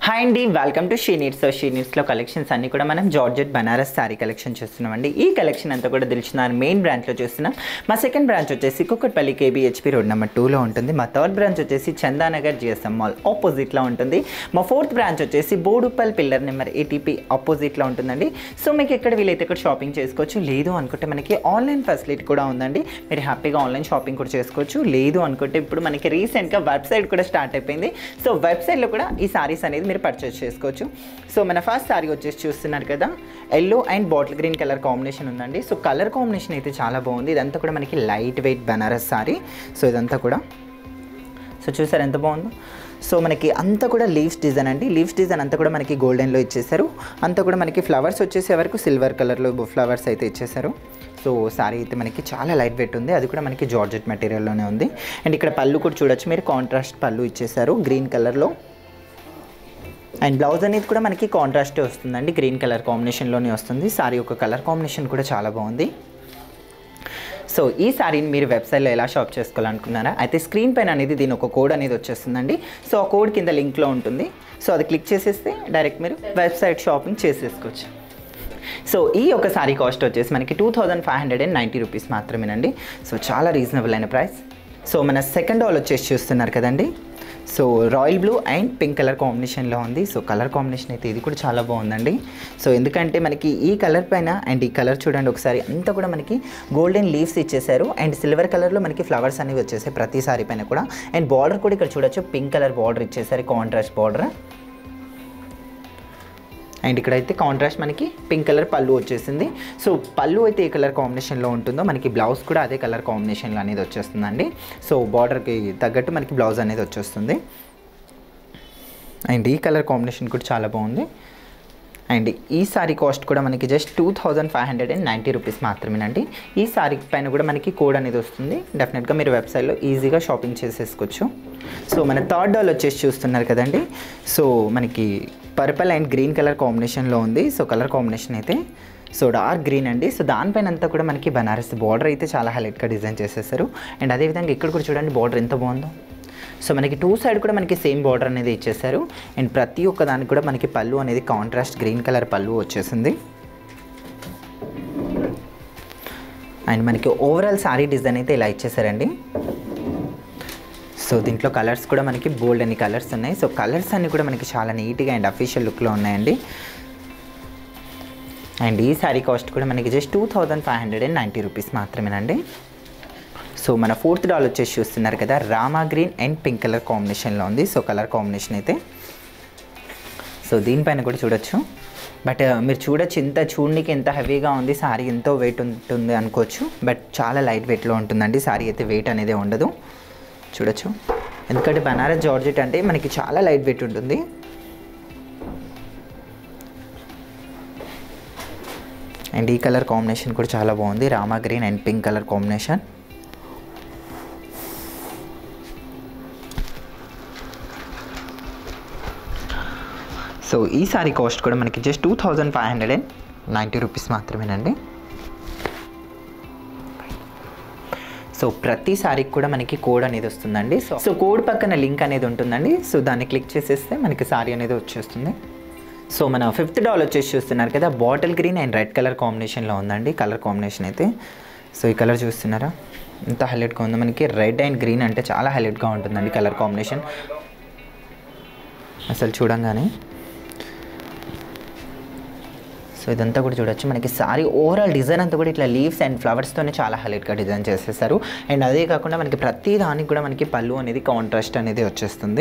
hi అండి welcome to she needs so she నీడ్స్లో collections అన్ని కూడా మనం జార్జెట్ బనారస్ శారీ కలెక్షన్ చూస్తున్నామండి ఈ కలెక్షన్ అంతా కూడా తెలిసిన మెయిన్ బ్రాంచ్లో చూస్తున్నాం మా సెకండ్ బ్రాంచ్ వచ్చేసి కుక్కట్పల్లి కేబీహెచ్పి రోడ్ నెంబర్ టూలో ఉంటుంది మా థర్డ్ బ్రాంచ్ వచ్చేసి చందానగర్ జిఎస్ఎం మాల్ ఆపోజిట్లో ఉంటుంది మా ఫోర్త్ బ్రాంచ్ వచ్చేసి బోడుపల్ పిల్లర్ నెంబర్ ఏటీపీ ఆపోజిట్లో ఉంటుందండి సో మీకు ఎక్కడ వీలైతే ఇక్కడ షాపింగ్ చేసుకోవచ్చు లేదు అనుకుంటే మనకి ఆన్లైన్ ఫెసిలిటీ కూడా ఉందండి మీరు హ్యాపీగా ఆన్లైన్ షాపింగ్ కూడా చేసుకోవచ్చు లేదు అనుకుంటే ఇప్పుడు మనకి రీసెంట్గా వెబ్సైట్ కూడా స్టార్ట్ అయిపోయింది సో వెబ్సైట్లో కూడా ఈ సారీస్ అనేది మీరు పర్చేస్ చేసుకోవచ్చు సో మన ఫస్ట్ సారీ వచ్చేసి చూస్తున్నారు కదా yellow and bottle green colour combination ఉందండి సో కలర్ కాంబినేషన్ అయితే చాలా బాగుంది ఇదంతా కూడా మనకి light weight Banaras sari so ఇదంతా కూడా సో చూసారు ఎంత బాగుందో సో మనకి అంతా కూడా లీవ్స్ డిజైన్ అండి లీవ్స్ డిజైన్ అంతా కూడా మనకి గోల్డెన్లో ఇచ్చేసారు అంతా కూడా మనకి ఫ్లవర్స్ వచ్చేసే వరకు సిల్వర్ కలర్లో ఫ్లవర్స్ అయితే ఇచ్చేసారు సో సారీ అయితే మనకి చాలా లైట్ వెయిట్ ఉంది అది కూడా మనకి జార్జెట్ మెటీరియల్లోనే ఉంది అండ్ ఇక్కడ పళ్ళు కూడా చూడొచ్చు మీరు కాంట్రాస్ట్ పళ్ళు ఇచ్చేసారు గ్రీన్ కలర్లో అండ్ బ్లౌజ్ అనేది కూడా మనకి కాంట్రాస్టే వస్తుందండి గ్రీన్ కలర్ కాంబినేషన్లోనే వస్తుంది సారీ యొక్క కలర్ కాంబినేషన్ కూడా చాలా బాగుంది సో ఈ సారీని మీరు వెబ్సైట్లో ఎలా షాప్ చేసుకోవాలనుకున్నారా అయితే స్క్రీన్ పైన అనేది దీని ఒక కోడ్ అనేది వచ్చేస్తుందండి సో ఆ కోడ్ కింద లింక్లో ఉంటుంది సో అది క్లిక్ చేసేస్తే డైరెక్ట్ మీరు వెబ్సైట్ షాపింగ్ చేసేసుకోవచ్చు సో ఈ ఒక సారీ కాస్ట్ వచ్చేసి మనకి two thousand five hundred and ninety rupees మాత్రమేనండి సో చాలా రీజనబుల్ అయిన ప్రైస్ సో మన సెకండ్ హాల్ వచ్చేసి చూస్తున్నారు కదండి so royal blue and pink colour కాంబినేషన్లో ఉంది సో కలర్ కాంబినేషన్ అయితే ఇది కూడా చాలా బాగుందండి సో ఎందుకంటే మనకి ఈ కలర్ పైన అండ్ ఈ కలర్ చూడండి ఒకసారి అంతా కూడా మనకి గోల్డెన్ లీవ్స్ ఇచ్చేసారు అండ్ సిల్వర్ కలర్లో మనకి ఫ్లవర్స్ అనేవి వచ్చేసాయి ప్రతి సారీ పైన కూడా అండ్ బార్డర్ కూడా ఇక్కడ చూడొచ్చు పింక్ కలర్ బార్డర్ ఇచ్చేసారు కాంట్రాస్ట్ బార్డర్ అండ్ ఇక్కడైతే కాంట్రాస్ట్ మనకి పింక్ కలర్ పళ్ళు వచ్చేసింది సో పళ్ళు అయితే ఏ కలర్ కాంబినేషన్లో ఉంటుందో మనకి బ్లౌజ్ కూడా అదే కలర్ కాంబినేషన్లో అనేది వచ్చేస్తుందండి సో బార్డర్కి తగ్గట్టు మనకి బ్లౌజ్ అనేది వచ్చేస్తుంది అండ్ ఈ కలర్ కాంబినేషన్ కూడా చాలా బాగుంది అండ్ ఈ సారీ కాస్ట్ కూడా మనకి just two thousand five hundred and ninety rupees మాత్రమేనండి ఈ సారీ పైన కూడా మనకి కోడ్ అనేది వస్తుంది డెఫినెట్గా మీరు వెబ్సైట్లో ఈజీగా షాపింగ్ చేసేసుకోవచ్చు సో మన థర్డ్ డాల్ వచ్చేసి చూస్తున్నారు కదండి సో మనకి పర్పుల్ అండ్ గ్రీన్ కలర్ కాంబినేషన్లో ఉంది సో కలర్ కాంబినేషన్ అయితే సో డార్క్ గ్రీన్ అండి సో దానిపైన అంతా కూడా మనకి బనారస్ బార్డర్ అయితే చాలా హైలైట్గా డిజైన్ చేసేసారు అండ్ అదేవిధంగా ఇక్కడ కూడా చూడండి బార్డర్ ఎంత బాగుందో సో మనకి టూ సైడ్ కూడా మనకి సేమ్ బార్డర్ అనేది ఇచ్చేసారు అండ్ ప్రతి ఒక్క దానికి కూడా మనకి పళ్ళు అనేది కాంట్రాస్ట్ గ్రీన్ కలర్ పళ్ళు వచ్చేసింది అండ్ మనకి ఓవరాల్ సారీ డిజైన్ అయితే ఇలా ఇచ్చేసారండి సో దీంట్లో కలర్స్ కూడా మనకి బోల్డ్ అన్ని కలర్స్ ఉన్నాయి సో కలర్స్ అన్ని కూడా మనకి చాలా నీట్గా అండ్ అఫీషియల్ లుక్లో ఉన్నాయండి అండ్ ఈ శారీ కాస్ట్ కూడా మనకి just two thousand five hundred and ninety rupees మాత్రమేనండి సో మన ఫోర్త్ డాల్ వచ్చేసి చూస్తున్నారు కదా rama green and pink colour కాంబినేషన్లో ఉంది సో కలర్ కాంబినేషన్ అయితే సో దీనిపైన కూడా చూడొచ్చు బట్ మీరు చూడొచ్చు ఇంత చూడడానికి ఎంత హెవీగా ఉంది సారీ ఎంతో వెయిట్ ఉంటుంది అనుకోవచ్చు బట్ చాలా లైట్ వెయిట్లో ఉంటుందండి సారీ అయితే వెయిట్ అనేది ఉండదు చూడొచ్చు ఎందుకంటే బనారస్ జార్జెట్ అంటే మనకి చాలా లైట్ వెయిట్ ఉంటుంది అండ్ ఈ కలర్ కాంబినేషన్ కూడా చాలా బాగుంది rama green and pink colour combination so ఈ సారీ కాస్ట్ కూడా మనకి just two thousand five hundred and ninety rupees మాత్రమేనండి సో ప్రతి సారీకి కూడా మనకి కోడ్ అనేది వస్తుందండి సో సో కోడ్ పక్కన లింక్ అనేది ఉంటుందండి సో దాన్ని క్లిక్ చేసేస్తే మనకి సారీ అనేది వచ్చేస్తుంది సో మన ఫిఫ్త్ డాల్ వచ్చేసి చూస్తున్నారు కదా bottle green and red colour కాంబినేషన్లో ఉందండి కలర్ కాంబినేషన్ అయితే సో ఈ కలర్ చూస్తున్నారా ఎంత హైలైట్గా ఉందో మనకి రెడ్ అండ్ గ్రీన్ అంటే చాలా హైలైట్గా ఉంటుందండి కలర్ కాంబినేషన్ అసలు చూడంగానే సో ఇదంతా కూడా చూడొచ్చు మనకి సారీ ఓవరాల్ డిజైన్ అంతా కూడా ఇట్లా లీవ్స్ అండ్ ఫ్లవర్స్తోనే చాలా హైలైట్గా డిజైన్ చేసేసారు అండ్ అదే కాకుండా మనకి ప్రతి దానికి కూడా మనకి పళ్ళు అనేది కాంట్రాస్ట్ అనేది వచ్చేస్తుంది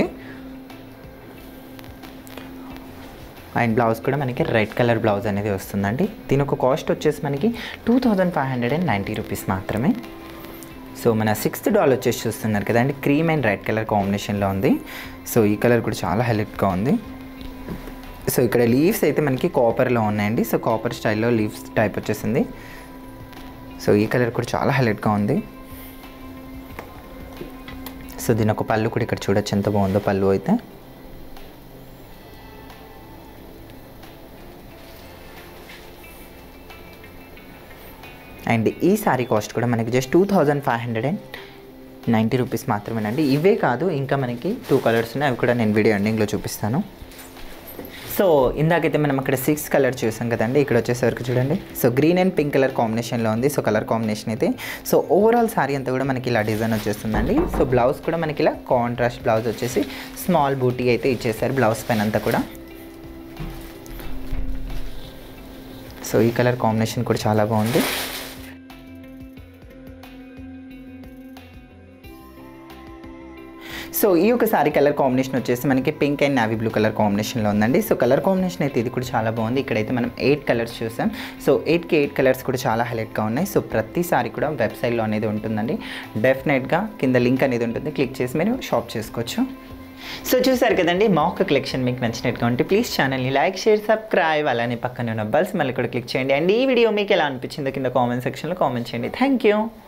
అండ్ బ్లౌజ్ కూడా మనకి రెడ్ కలర్ బ్లౌజ్ అనేది వస్తుందండి దీని ఒక కాస్ట్ వచ్చేసి మనకి two thousand five hundred and ninety rupees మాత్రమే సో మన సిక్స్త్ డాల్ వచ్చేసి చూస్తున్నారు కదండి క్రీమ్ అండ్ రెడ్ కలర్ కాంబినేషన్లో ఉంది సో ఈ కలర్ కూడా చాలా హైలైట్గా ఉంది సో ఇక్కడ లీవ్స్ అయితే మనకి కాపర్లో ఉన్నాయండి సో కాపర్ స్టైల్లో లీవ్స్ టైప్ వచ్చేసింది సో ఈ కలర్ కూడా చాలా హైలైట్గా ఉంది సో దీని ఒక పళ్ళు కూడా ఇక్కడ చూడొచ్చు ఎంత బాగుందో పళ్ళు అయితే అండ్ ఈ సారీ కాస్ట్ కూడా మనకి just two thousand five hundred and ninety rupees మాత్రమేనండి ఇవే కాదు ఇంకా మనకి టూ కలర్స్ ఉన్నాయి అవి కూడా నేను వీడియో ఎండింగ్లో చూపిస్తాను సో ఇందాకైతే మనం అక్కడ సిక్స్ కలర్ చూసాం కదండి ఇక్కడ వచ్చేసరికి చూడండి so green and pink colour కాంబినేషన్లో ఉంది సో కలర్ కాంబినేషన్ అయితే సో ఓవరాల్ సారీ అంతా కూడా మనకి ఇలా డిజైన్ వచ్చేస్తుందండి సో బ్లౌజ్ కూడా మనకి ఇలా కాంట్రాస్ట్ బ్లౌజ్ వచ్చేసి స్మాల్ బూటీ అయితే ఇచ్చేసారు బ్లౌజ్ పైన అంతా కూడా సో ఈ కలర్ కాంబినేషన్ కూడా చాలా బాగుంది సో ఈ యొక్క సారీ కలర్ కాంబినేషన్ వచ్చేసి మనకి pink and navy blue colour కాంబినేషన్లో ఉందండి సో కలర్ కాంబినేషన్ అయితే ఇది కూడా చాలా బాగుంది ఇక్కడైతే మనం ఎయిట్ కలర్స్ చూసాం సో ఎయిట్కి ఎయిట్ కలర్స్ కూడా చాలా హైలైట్గా ఉన్నాయి సో ప్రతి సారీ కూడా వెబ్సైట్లో అనేది ఉంటుందండి డెఫినెట్గా కింద లింక్ అనేది ఉంటుంది క్లిక్ చేసి మీరు షాప్ చేసుకోవచ్చు సో చూసారు కదండి మా ఒక్క కలెక్షన్ మీకు నచ్చినట్టుగా ఉంటే ప్లీజ్ ఛానల్ని లైక్ షేర్ సబ్స్క్రైబ్ అలానే పక్కన ఉన్న బల్స్ మళ్ళీ కూడా క్లిక్ చేయండి అండ్ ఈ వీడియో మీకు ఎలా అనిపించిందో కింద కామెంట్ సెక్షన్లో కామెంట్ చేయండి థ్యాంక్ యూ